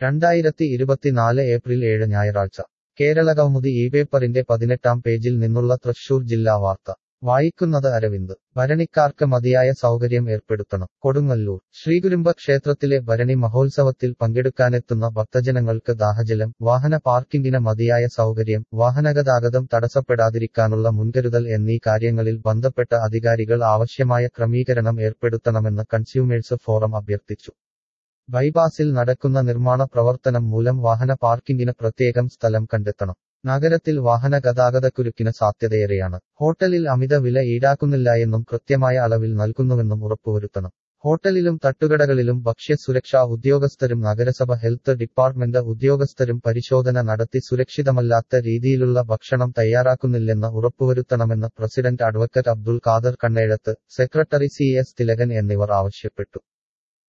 രണ്ടായിരത്തി ഇരുപത്തിനാല് ഏപ്രിൽ ഏഴ് ഞായറാഴ്ച കേരളകൗമുദി ഈ പേപ്പറിന്റെ പതിനെട്ടാം പേജിൽ നിന്നുള്ള തൃശൂർ ജില്ലാ വാർത്ത വായിക്കുന്നത് അരവിന്ദ് ഭരണിക്കാർക്ക് മതിയായ സൗകര്യം ഏർപ്പെടുത്തണം കൊടുങ്ങല്ലൂർ ശ്രീകുരുമ്പ ക്ഷേത്രത്തിലെ ഭരണി മഹോത്സവത്തിൽ പങ്കെടുക്കാനെത്തുന്ന ഭക്തജനങ്ങൾക്ക് ദാഹജലം വാഹന പാർക്കിംഗിന് മതിയായ സൗകര്യം വാഹനഗതാഗതം തടസ്സപ്പെടാതിരിക്കാനുള്ള മുൻകരുതൽ എന്നീ കാര്യങ്ങളിൽ ബന്ധപ്പെട്ട അധികാരികൾ ആവശ്യമായ ക്രമീകരണം ഏർപ്പെടുത്തണമെന്ന് കൺസ്യൂമേഴ്സ് ഫോറം അഭ്യർത്ഥിച്ചു ബൈപാസിൽ നടക്കുന്ന നിർമ്മാണ പ്രവർത്തനം മൂലം വാഹന പാർക്കിംഗിന് പ്രത്യേകം സ്ഥലം കണ്ടെത്തണം നഗരത്തിൽ വാഹന ഗതാഗതക്കുരുക്കിന് സാധ്യതയേറെയാണ് ഹോട്ടലിൽ അമിത വില ഈടാക്കുന്നില്ല കൃത്യമായ അളവിൽ നൽകുന്നുവെന്നും ഉറപ്പുവരുത്തണം ഹോട്ടലിലും തട്ടുകടകളിലും ഭക്ഷ്യസുരക്ഷാ ഉദ്യോഗസ്ഥരും നഗരസഭ ഹെൽത്ത് ഡിപ്പാർട്ട്മെന്റ് ഉദ്യോഗസ്ഥരും പരിശോധന നടത്തി സുരക്ഷിതമല്ലാത്ത രീതിയിലുള്ള ഭക്ഷണം തയ്യാറാക്കുന്നില്ലെന്ന് ഉറപ്പുവരുത്തണമെന്ന് president advocate Abdul Khader Kannezhath secretary C S Thilakan എന്നിവർ ആവശ്യപ്പെട്ടു